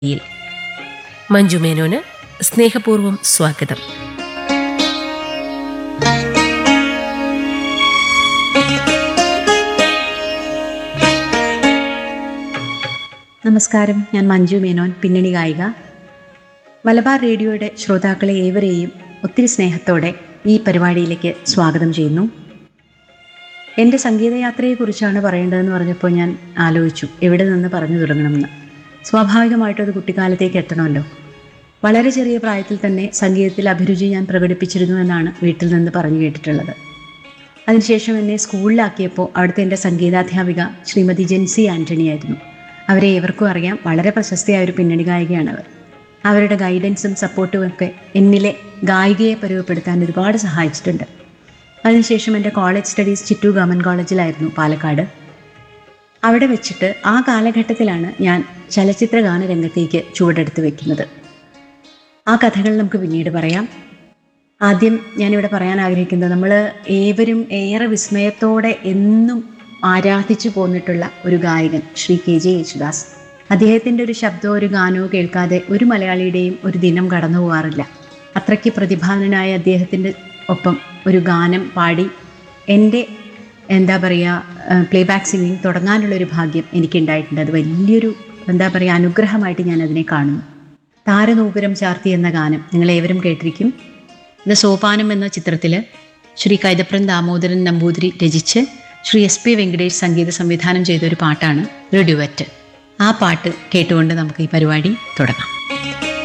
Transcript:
യിൽ മഞ്ജു മേനോന് സ്നേഹപൂർവ്വം സ്വാഗതം നമസ്കാരം ഞാൻ മഞ്ജു മേനോൻ പിന്നണി ഗായിക മലബാർ റേഡിയോയുടെ ശ്രോതാക്കളെ ഏവരെയും ഒത്തിരി സ്നേഹത്തോടെ ഈ പരിപാടിയിലേക്ക് സ്വാഗതം ചെയ്യുന്നു എൻ്റെ സംഗീതയാത്രയെക്കുറിച്ചാണ് പറയേണ്ടതെന്ന് പറഞ്ഞപ്പോൾ ഞാൻ ആലോചിച്ചു എവിടെ നിന്ന് പറഞ്ഞു തുടങ്ങണമെന്ന് സ്വാഭാവികമായിട്ടും അത് കുട്ടിക്കാലത്തേക്ക് എത്തണമല്ലോ വളരെ ചെറിയ പ്രായത്തിൽ തന്നെ സംഗീതത്തിൽ അഭിരുചി ഞാൻ പ്രകടിപ്പിച്ചിരുന്നു എന്നാണ് വീട്ടിൽ നിന്ന് പറഞ്ഞു കേട്ടിട്ടുള്ളത് അതിനുശേഷം എന്നെ സ്കൂളിലാക്കിയപ്പോൾ അവിടുത്തെ എൻ്റെ സംഗീതാധ്യാപിക ശ്രീമതി ജെൻസി ആൻ്റണി ആയിരുന്നു അവരെ ഏവർക്കും അറിയാം വളരെ പ്രശസ്തയായ ഒരു പിന്നണി ഗായികയാണ് അവർ അവരുടെ ഗൈഡൻസും സപ്പോർട്ടും ഒക്കെ എന്നിലെ ഗായികയെ പരുവപ്പെടുത്താൻ ഒരുപാട് സഹായിച്ചിട്ടുണ്ട് അതിനുശേഷം എൻ്റെ കോളേജ് സ്റ്റഡീസ് ചിറ്റു ഗവൺമെൻറ് കോളേജിലായിരുന്നു പാലക്കാട് അവിടെ വെച്ചിട്ട് ആ കാലഘട്ടത്തിലാണ് ഞാൻ ചലച്ചിത്ര ഗാന രംഗത്തേക്ക് ചുവടെടുത്ത് വെക്കുന്നത് ആ കഥകൾ നമുക്ക് പിന്നീട് പറയാം ആദ്യം ഞാനിവിടെ പറയാൻ ആഗ്രഹിക്കുന്നത് നമ്മൾ ഏവരും ഏറെ വിസ്മയത്തോടെ എന്നും ആരാധിച്ചു പോന്നിട്ടുള്ള ഒരു ഗായകൻ ശ്രീ കെ ജെ യേശുദാസ് അദ്ദേഹത്തിൻ്റെ ഒരു ശബ്ദമോ ഒരു ഗാനമോ കേൾക്കാതെ ഒരു മലയാളിയുടെയും ഒരു ദിനം കടന്നു പോകാറില്ല അത്രയ്ക്ക് പ്രതിഭാനനായ അദ്ദേഹത്തിൻ്റെ ഒപ്പം ഒരു ഗാനം പാടി എൻ്റെ എന്താ പറയുക പ്ലേ ബാക്ക് സിംഗിങ് തുടങ്ങാനുള്ളൊരു ഭാഗ്യം എനിക്കുണ്ടായിട്ടുണ്ട് അത് വലിയൊരു എന്താ പറയുക അനുഗ്രഹമായിട്ട് ഞാൻ അതിനെ കാണുന്നു താരനൂപുരം ചാർത്തി എന്ന ഗാനം നിങ്ങൾ ഏവരും കേട്ടിരിക്കും ഇത് സോപാനം എന്ന ചിത്രത്തിൽ ശ്രീ കൈതപ്രൻ ദാമോദരൻ നമ്പൂതിരി രചിച്ച് ശ്രീ എസ് പി വെങ്കടേഷ് സംഗീത സംവിധാനം ചെയ്ത ഒരു പാട്ടാണ് ഒരു ഡ്യുവറ്റ് ആ പാട്ട് കേട്ടുകൊണ്ട് നമുക്ക് ഈ പരിപാടി തുടങ്ങാം